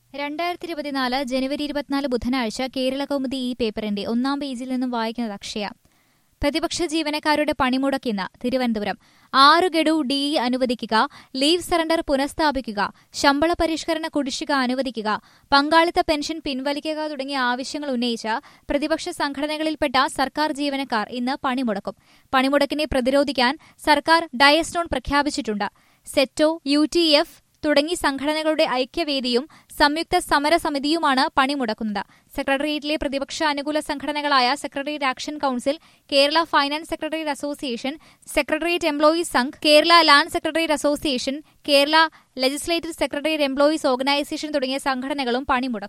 രണ്ടായിരത്തി ഇരുപത്തിനാല് ജനുവരി ഇരുപത്തിനാല് ബുധനാഴ്ച കേരള കൗമുദി ഈ പേപ്പറിന്റെ ഒന്നാം പേജിൽ നിന്നും വായിക്കുന്നത് അക്ഷയ പ്രതിപക്ഷ ജീവനക്കാരുടെ പണിമുടക്കിന്ന് തിരുവനന്തപുരം ആറ് ഗഡു ഡിഇ അനുവദിക്കുക ലീവ് സറണ്ടർ പുനഃസ്ഥാപിക്കുക ശമ്പള പരിഷ്കരണ കുടിശ്ശിക അനുവദിക്കുക പങ്കാളിത്ത പെൻഷൻ പിൻവലിക്കുക തുടങ്ങിയ ആവശ്യങ്ങൾ ഉന്നയിച്ച് പ്രതിപക്ഷ സംഘടനകളിൽപ്പെട്ട സർക്കാർ ജീവനക്കാർ ഇന്ന് പണിമുടക്കും പണിമുടക്കിനെ പ്രതിരോധിക്കാൻ സർക്കാർ ഡയസ്റ്റോൺ പ്രഖ്യാപിച്ചിട്ടുണ്ട് സെറ്റോ യു ടി എഫ് തുടങ്ങി സംഘടനകളുടെ ഐക്യവേദിയും സംയുക്ത സമരസമിതിയുമാണ് പണിമുടക്കുന്നത് സെക്രട്ടേറിയറ്റിലെ പ്രതിപക്ഷ അനുകൂല സംഘടനകളായ secretariat action council Kerala finance secretariat association secretariat employees Sangh Kerala land secretariat association Kerala legislative secretariat employees organisation തുടങ്ങിയ സംഘടനകളും പണിമുടക്കും